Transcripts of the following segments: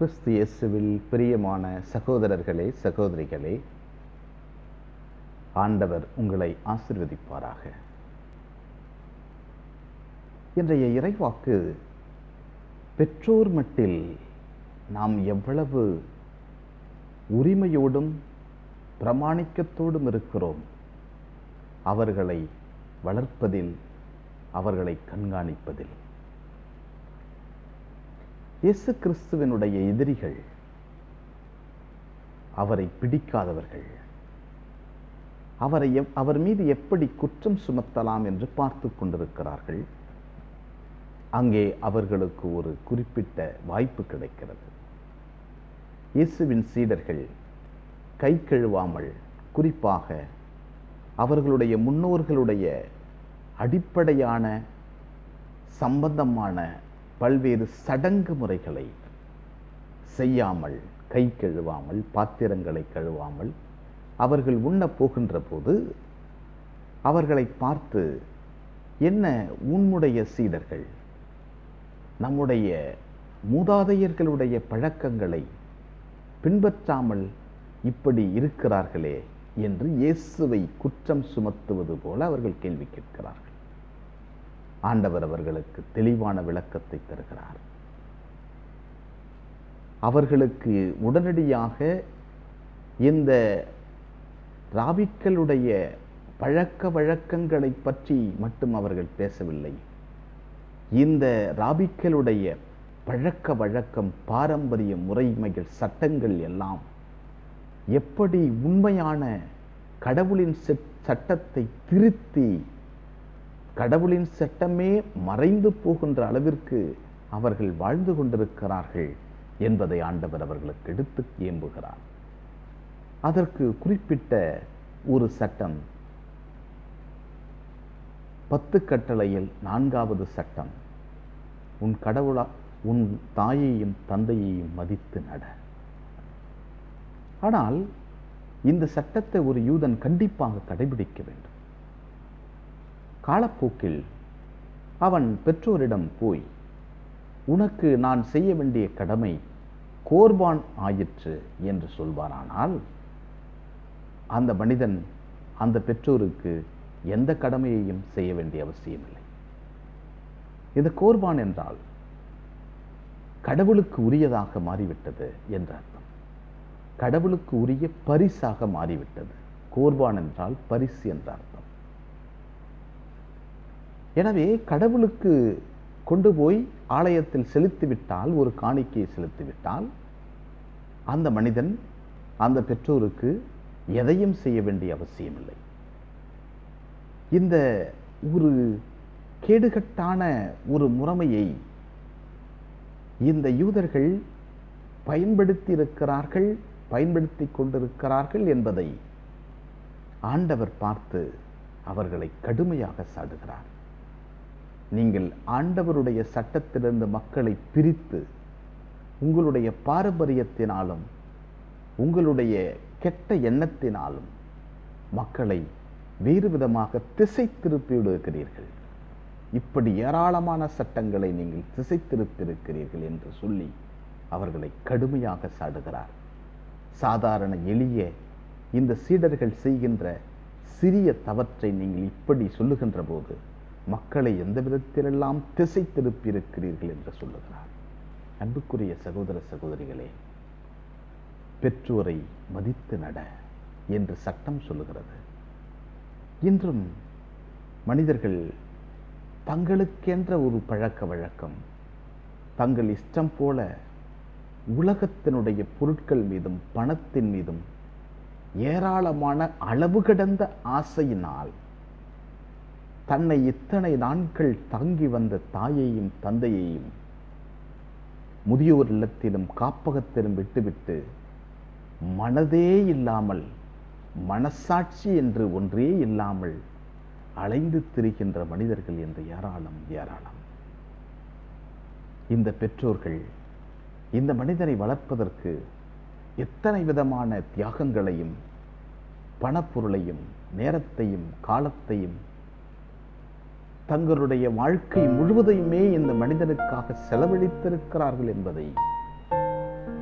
கிறிஸ்து இயேசுவில் பிரியமான சகோதரர்களே சகோதரிகளே ஆண்டவர் உங்களை ஆசிர்வதிப்பாராக இன்றைய இறைவாக்கு பெற்றோர் மட்டில் நாம் எவ்வளவு உரிமையோடும் பிரமாணிக்கத்தோடும் இருக்கிறோம் அவர்களை வளர்ப்பதில் அவர்களை கண்காணிப்பதில் இயேசு கிறிஸ்துவனுடைய எதிரிகள் அவரை பிடிக்காதவர்கள் அவரை எவ்- அவர் மீது எப்படி குற்றம் சுமத்தலாம் என்று பார்த்து கொண்டிருக்கிறார்கள் அங்கே அவர்களுக்கு ஒரு குறிப்பிட்ட வாய்ப்பு கிடைக்கிறது இயேசுவின் சீடர்கள் கை கழுவாமல் குறிப்பாக அவர்களுடைய முன்னோர்களுடைய அடிப்படையான சம்பந்தமான பல்வேறு சடங்கு முறைகளை செய்யாமல் கை கழுவாமல் பாத்திரங்களை கழுவாமல் அவர்கள் உண்ணப் போகின்ற போது அவர்களை பார்த்து என்ன உன்னுடைய சீடர்கள் நம்முடைய மூதாதையர்களுடைய பழக்கங்களை பின்பற்றாமல் இப்படி இருக்கிறார்களே என்று இயேசுவை குற்றம் சுமத்துவது போல அவர்கள் கேள்வி கேட்கிறார்கள் ஆண்டவர் அவர்களுக்கு தெளிவான விளக்கத்தை தருகிறார் அவர்களுக்கு உடனடியாக இந்த ராபிக்களுடைய பழக்க வழக்கங்களை பற்றி மட்டும் அவர்கள் பேசவில்லை இந்த ராபிக்களுடைய பழக்க வழக்கம் பாரம்பரிய முறைமைகள் சட்டங்கள் எல்லாம் எப்படி உண்மையான கடவுளின் செட்- சட்டத்தை திருத்தி கடவுளின் சட்டமே மறைந்து போகின்ற அளவிற்கு அவர்கள் வாழ்ந்து கொண்டிருக்கிறார்கள் என்பதை ஆண்டவர் அவர்களுக்கு எடுத்து ஏம்புகிறார் அதற்கு குறிப்பிட்ட ஒரு சட்டம் பத்து கட்டளையில் நான்காவது சட்டம் உன் கடவுளா உன் தாயையும் தந்தையையும் மதித்து நட ஆனால் இந்த சட்டத்தை ஒரு யூதன் கண்டிப்பாக கடைபிடிக்க வேண்டும் காலப்போக்கில் அவன் பெற்றோரிடம் போய் உனக்கு நான் செய்ய வேண்டிய கடமை கோர்பான் ஆயிற்று என்று சொல்வானானால் அந்த மனிதன் அந்த பெற்றோருக்கு எந்த கடமையையும் செய்ய வேண்டிய அவசியமில்லை இது கோர்பான் என்றால் கடவுளுக்கு உரியதாக மாறிவிட்டது என்ற அர்த்தம் கடவுளுக்கு உரிய பரிசாக மாறிவிட்டது கோர்பான் என்றால் பரிசு என்ற அர்த்தம் எனவே கடவுளுக்கு கொண்டு போய் ஆலயத்தில் செலுத்திவிட்டால் ஒரு காணிக்கையை செலுத்திவிட்டால் அந்த மனிதன் அந்த பெற்றோருக்கு எதையும் செய்ய வேண்டிய அவசியமில்லை இந்த ஒரு கேடுகட்டான ஒரு முறைமையை இந்த யூதர்கள் பயன்படுத்தி இருக்கிறார்கள் பயன்படுத்தி கொண்டிருக்கிறார்கள் என்பதை ஆண்டவர் பார்த்து அவர்களை கடுமையாக சாடுகிறார் நீங்கள் ஆண்டவருடைய சட்டத்திலிருந்து மக்களை பிரித்து உங்களுடைய பாரம்பரியத்தினாலும் உங்களுடைய கெட்ட எண்ணத்தினாலும் மக்களை வேறு விதமாக திசை திருப்பி விடுகிறீர்கள் இப்படி ஏராளமான சட்டங்களை நீங்கள் திசை திருப்பியிருக்கிறீர்கள் என்று சொல்லி அவர்களை கடுமையாக சாடுகிறார் சாதாரண எளிய இந்த சீடர்கள் செய்கின்ற சிறிய தவற்றை நீங்கள் இப்படி சொல்லுகின்ற போது மக்களை எந்த விதத்திலெல்லாம் திசை திருப்பி இருக்கிறீர்கள் என்று சொல்லுகிறார் அன்புக்குரிய சகோதர சகோதரிகளே பெற்றோரை மதித்து நட என்று சட்டம் சொல்லுகிறது இன்றும் மனிதர்கள் தங்களுக்கென்ற ஒரு பழக்க வழக்கம் தங்கள் இஷ்டம் போல உலகத்தினுடைய பொருட்கள் மீதும் பணத்தின் மீதும் ஏராளமான அளவு கடந்த ஆசையினால் தன்னை இத்தனை நாட்கள் தங்கி வந்த தாயையும் தந்தையையும் முதியோர் இல்லத்திலும் காப்பகத்திலும் விட்டுவிட்டு மனதே இல்லாமல் மனசாட்சி என்று ஒன்றே இல்லாமல் அலைந்து திரிகின்ற மனிதர்கள் என்று ஏராளம் ஏராளம் இந்த பெற்றோர்கள் இந்த மனிதரை வளர்ப்பதற்கு எத்தனை விதமான தியாகங்களையும் பணப்பொருளையும் நேரத்தையும் காலத்தையும் தங்களுடைய வாழ்க்கை முழுவதையுமே இந்த மனிதனுக்காக செலவழித்திருக்கிறார்கள் என்பதை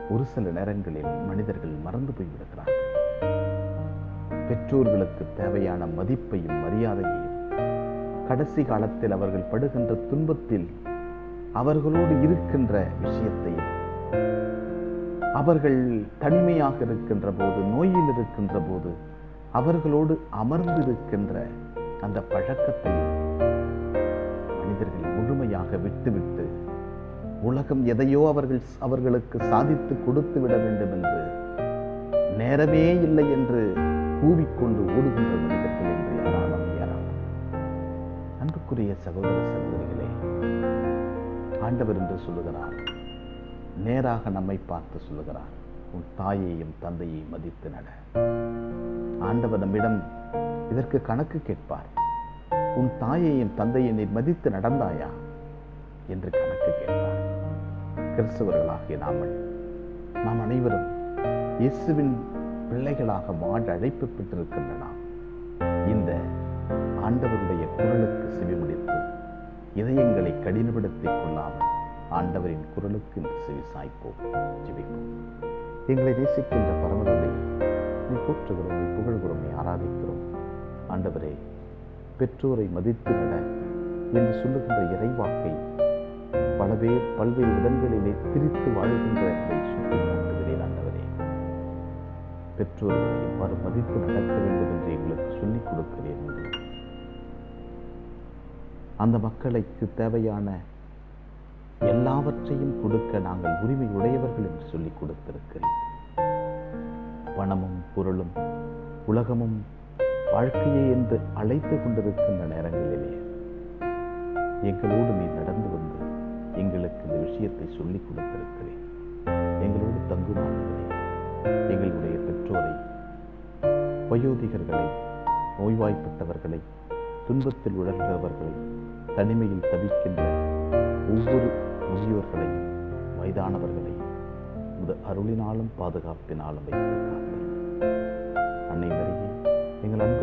ஒரு சில நேரங்களில் மனிதர்கள் மறந்து போய்விடுகிறார்கள் பெற்றோர்களுக்கு தேவையான மதிப்பையும் மரியாதையையும் கடைசி காலத்தில் அவர்கள் படுகின்ற துன்பத்தில் அவர்களோடு இருக்கின்ற விஷயத்தையும் அவர்கள் தனிமையாக இருக்கின்ற போது நோயில் இருக்கின்ற போது அவர்களோடு அமர்ந்திருக்கின்ற அந்த பழக்கத்தையும் மனிதர்கள் முழுமையாக விட்டுவிட்டு உலகம் எதையோ அவர்கள் அவர்களுக்கு சாதித்து கொடுத்து விட வேண்டும் என்று நேரமே இல்லை என்று கூவிக்கொண்டு ஓடுகின்ற மனிதர்கள் என்று ஏராளம் ஏராளம் அன்புக்குரிய சகோதர சகோதரிகளே ஆண்டவர் என்று சொல்லுகிறார் நேராக நம்மை பார்த்து சொல்லுகிறார் உன் தாயையும் தந்தையையும் மதித்து நட ஆண்டவர் நம்மிடம் இதற்கு கணக்கு கேட்பார் உன் தாயையும் தந்தையை நீ மதித்து நடந்தாயா என்று கணக்கு கேட்பார் கிறிஸ்தவர்களாகிய நாமல் நாம் அனைவரும் இயேசுவின் பிள்ளைகளாக வாழ அழைப்பு பெற்றிருக்கின்ற நாம் இந்த ஆண்டவருடைய குரலுக்கு செவிமடித்து இதயங்களை கடினப்படுத்திக் கொள்ளாமல் ஆண்டவரின் குரலுக்கு இந்த செவி சாய்ப்போம் ஜெபிப்போம் எங்களை நேசிக்கின்ற பரமதந்தை நீ போற்றுகிறோம் நீ புகழ்கிறோம் நீ ஆராதிக்கிறோம் ஆண்டவரே பெற்றோரை மதித்து நட என்று சொல்லுகின்ற இறைவாக்கை பல பேர் பல்வேறு இடங்களிலே திரித்து வாழ்கின்றதை சுட்டி காட்டுகிறேன் ஆண்டவரே பெற்றோர்களை எவ்வாறு மதித்து நடக்க வேண்டும் என்று எங்களுக்கு சொல்லிக் கொடுக்கிறேன் என்று அந்த மக்களுக்கு தேவையான எல்லாவற்றையும் கொடுக்க நாங்கள் உரிமை உடையவர்கள் என்று சொல்லிக் கொடுத்திருக்கிறேன் பணமும் பொருளும் உலகமும் வாழ்க்கையே என்று அழைத்து கொண்டிருக்கின்ற நேரங்களிலே எங்களோடு நீ நடந்து வந்து எங்களுக்கு இந்த விஷயத்தை சொல்லிக் கொடுத்திருக்கிறேன் எங்களோடு தங்குமானவரே எங்களுடைய பெற்றோரை வயோதிகர்களை நோய்வாய்ப்பட்டவர்களை துன்பத்தில் உழல்கிறவர்களை தனிமையில் தவிக்கின்ற ஒவ்வொரு முதியோர்களையும் வயதானவர்களையும் உமது அருளினாலும் பாதுகாப்பினாலும் வைத்து காத்தல் அன்னை மரியே எங்கள் அன்பு